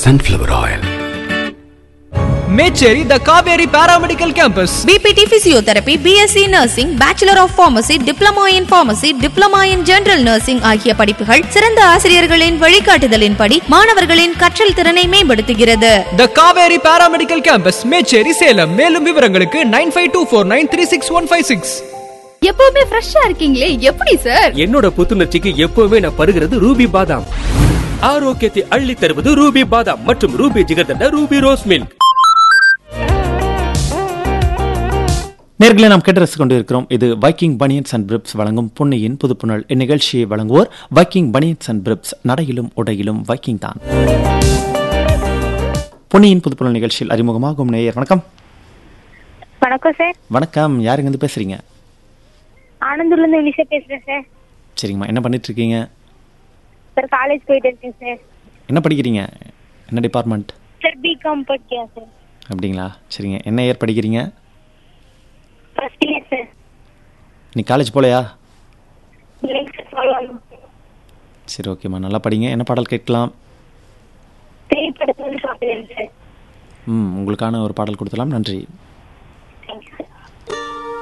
sunflower oil. Mecheri the Kaveri paramedical campus BPT physiotherapy BSc nursing bachelor of pharmacy diploma in pharmacy diploma in general nursing ஆகிய படிப்புகள் சிறந்த ஆசிரியர்களின் வழிகாட்டுதலின்படி மாணவர்களின் கற்றல் திறனை மேம்படுத்துகிறது the Kaveri paramedical campus Mecheri Salem மேலும் விவரங்களுக்கு nine five two four nine three six one five six எப்பவுமே ஃப்ரெஷ்ஷா இருக்கீங்களே எப்படி சார் என்னோட புத்துணர்ச்சிக்கு எப்பவுமே நான் பருகிறது ரூபி பாதாம் ஆரோக்கியத்தை அள்ளி தருவது ரூபி பாதாம் மற்றும் Ruby jigarthanda Ruby rose milk நேர்களை நாம் கேட்டு ரசித்துக் கொண்டிருக்கிறோம் இது வைக்கிங் பனியன்ஸ் அண்ட் பிரிப்ஸ் வழங்கும் பொன்னியின் புதுப்புணல் இந்நிகழ்ச்சியை வழங்குவோர் வைக்கிங் பனியன்ஸ் அண்ட் பிரிப்ஸ் நடையிலும் உடையிலும் வைக்கிங் தான் பொன்னியின் புதுப்புணல் நிகழ்ச்சியில் அறிமுகமாகும் நேயர் வணக்கம் வணக்கம் சார் வணக்கம் யாருங்க இருந்து பேசுறீங்க ஆனந்தூர்ல இருந்து வினிஷா பேசுறேன் சார் சரிங்கம்மா என்ன பண்ணிட்டு இருக்கீங்க சார் காலேஜ் போயிட்டு இருக்கேன் சார் என்ன படிக்கிறீங்க என்ன டிபார்ட்மெண்ட் சார் பிகாம் படிக்கிறேன் சார் அப்படிங்களா சரிங்க என்ன இயர் படிக்கிறீங்க ஃபர்ஸ்ட் இயர் சார் நீ காலேஜ் போலையா இல்லைங்க சார் சொல்லணும் சரி ஓகேம்மா நல்லா படிங்க என்ன பாடல் கேட்கலாம் திரைப்படத்தில் சாப்பிடுறேன் சார் ம் உங்களுக்கான ஒரு பாடல் கொடுத்தலாம் நன்றி